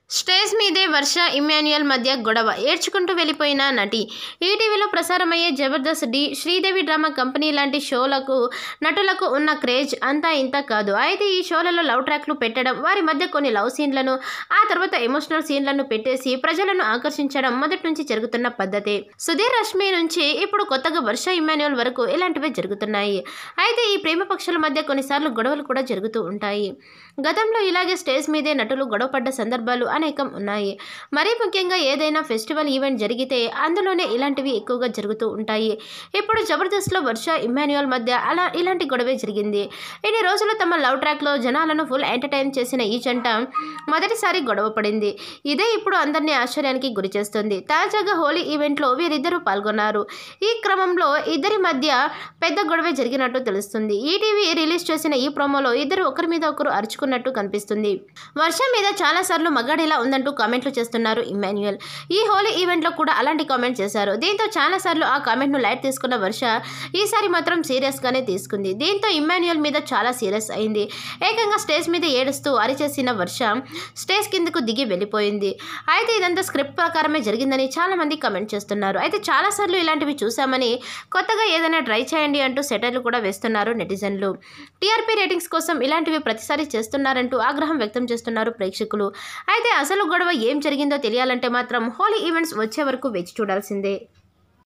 stage మీదే వర్ష ఇమాన్యుయల్ మధ్య గొడవ ఏడ్చుకుంటూ వెళ్ళిపోయిన నటి ఈటీవీలో ప్రసారమయ్యే జబర్దస్త్ డి శ్రీదేవి డ్రామా కంపెనీ లాంటి షోలకు నటులకు ఉన్న క్రేజ్ అంతా ఇంత కాదు అయితే ఈ షోలలో లవ్ ట్రాక్లు పెట్టడం వారి మధ్య కొన్ని లవ్ సీన్లను ఆ తర్వాత ఎమోషనల్ సీన్లను పెట్టేసి ప్రజలను ఆకర్షించడం మొదటి నుంచి జరుగుతున్న పద్ధతి సుధీర్ రష్మి నుంచి ఇప్పుడు కొత్తగా వర్ష ఇమాన్యుయల్ వరకు ఇలాంటివే జరుగుతున్నాయి అయితే ఈ ప్రేమ పక్షుల మధ్య కొన్నిసార్లు గొడవలు కూడా జరుగుతూ ఉంటాయి గతంలో ఇలాగే స్టేజ్ మీదే నటులు గొడవపడ్డ సందర్భాలు అనేకం ఉన్నాయి మరీ ముఖ్యంగా ఏదైనా ఫెస్టివల్ ఈవెంట్ జరిగితే అందులోనే ఇలాంటివి ఎక్కువగా జరుగుతూ ఉంటాయి ఇప్పుడు జబర్దస్త్లో వర్ష ఇమాన్యుయల్ మధ్య అలా ఇలాంటి గొడవే జరిగింది ఇన్ని రోజులు తమ లవ్ ట్రాక్లో జనాలను ఫుల్ ఎంటర్టైన్ చేసిన ఈ జంట మొదటిసారి గొడవ పడింది ఇదే ఇప్పుడు అందరినీ ఆశ్చర్యానికి గురి చేస్తుంది తాజాగా హోలీ ఈవెంట్లో వీరిద్దరూ పాల్గొన్నారు ఈ క్రమంలో ఇద్దరి మధ్య పెద్ద గొడవే జరిగినట్టు తెలుస్తుంది ఈటీవీ రిలీజ్ చేసిన ఈ ప్రోమోలో ఇద్దరు ఒకరి మీద ఒకరు అరుచుకున్నట్టు కనిపిస్తుంది వర్షం మీద చాలాసార్లు మగాడిలా ఉందంటూ కామెంట్లు చేస్తున్నారు ఇమాన్యుయల్ ఈ హోలీ ఈవెంట్లో కూడా అలాంటి కామెంట్ చేశారు దీంతో చాలాసార్లు ఆ కామెంట్ను లైట్ తీసుకున్న వర్ష ఈసారి మాత్రం సీరియస్గానే తీసుకుంది దీంతో ఇమాన్యుయల్ మీద చాలా సీరియస్ అయింది ఏకంగా స్టేజ్ మీద ఏడుస్తూ అరిచేసిన వర్ష స్టేజ్ కిందకు దిగి వెళ్ళిపోయింది అయితే ఇదంతా స్క్రిప్ట్ ప్రకారమే జరిగిందని చాలా మంది కమెంట్ చేస్తున్నారు అయితే చాలాసార్లు ఇలాంటివి చూసామని కొత్తగా ఏదైనా ట్రై చేయండి అంటూ సెటర్లు కూడా వేస్తున్నారు నెటిజన్లు టీఆర్పీ రేటింగ్స్ కోసం ఇలాంటివి ప్రతిసారి చేస్తున్నారంటూ ఆగ్రహం వ్యక్తం చేస్తున్నారు ప్రేక్షకులు అయితే అసలు గొడవ ఏం జరిగిందో తెలియాలంటే మాత్రం హోలీ ఈవెంట్స్ వచ్చే వరకు వేచి చూడాల్సిందే